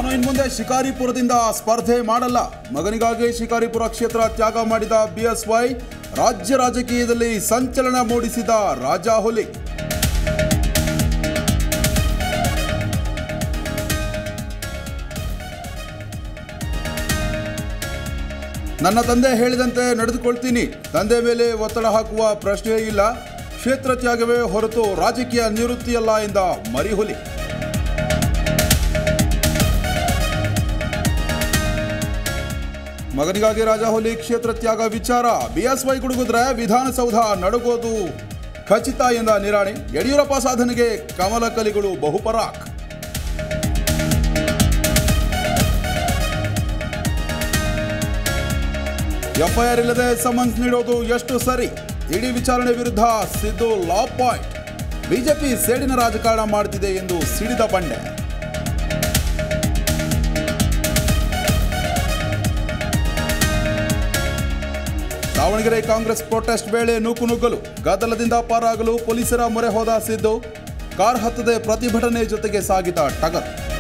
ನಾನು ಇನ್ಮುಂದೆ ಶಿಕಾರಿಪುರದಿಂದ ಸ್ಪರ್ಧೆ ಮಾಡಲ್ಲ ಮಗನಿಗಾಗಿ ಶಿಕಾರಿಪುರ ಕ್ಷೇತ್ರ ತ್ಯಾಗ ಮಾಡಿದ ಬಿಎಸ್ವೈ ರಾಜ್ಯ ರಾಜಕೀಯದಲ್ಲಿ ಸಂಚಲನ ಮೂಡಿಸಿದ ರಾಜಾಹುಲಿ ನನ್ನ ತಂದೆ ಹೇಳಿದಂತೆ ನಡೆದುಕೊಳ್ತೀನಿ ತಂದೆ ಮೇಲೆ ಒತ್ತಡ ಹಾಕುವ ಪ್ರಶ್ನೆಯೇ ಇಲ್ಲ ಕ್ಷೇತ್ರ ತ್ಯಾಗವೇ ಹೊರತು ರಾಜಕೀಯ ನಿವೃತ್ತಿಯಲ್ಲ ಎಂದ ಮರಿಹುಲಿ ಮಗನಿಗಾಗಿ ರಾಜಹುಲಿ ಕ್ಷೇತ್ರ ತ್ಯಾಗ ವಿಚಾರ ಬಿಎಸ್ವೈ ಗುಡುಗುದ್ರೆ ವಿಧಾನಸೌಧ ನಡುಗೋದು ಖಚಿತ ಎಂದ ನಿರಾಣಿ ಯಡಿಯೂರಪ್ಪ ಸಾಧನೆಗೆ ಕಮಲ ಕಲಿಗಳು ಬಹುಪರಾಕ್ ಎಫ್ಐಆರ್ ಇಲ್ಲದೆ ಸಮನ್ಸ್ ನೀಡೋದು ಎಷ್ಟು ಸರಿ ಇಡೀ ವಿಚಾರಣೆ ವಿರುದ್ಧ ಸಿದ್ದು ಲಾ ಪಾಯಿಂಟ್ ಬಿಜೆಪಿ ಸೇಡಿನ ರಾಜಕಾರಣ ಮಾಡುತ್ತಿದೆ ಎಂದು ಸಿಡಿದ ಬಂಡೆ ದಾವಣಗೆರೆ ಕಾಂಗ್ರೆಸ್ ಪ್ರೊಟೆಸ್ಟ್ ವೇಳೆ ನೂಕುನುಗ್ಗಲು ಗದ್ದಲದಿಂದ ಪಾರಾಗಲು ಪೊಲೀಸರ ಮೊರೆ ಹೋದ ಸಿದ್ದು ಕಾರ್ ಹತ್ತದೆ ಪ್ರತಿಭಟನೆ ಜೊತೆಗೆ ಸಾಗಿದ ಟಗರ್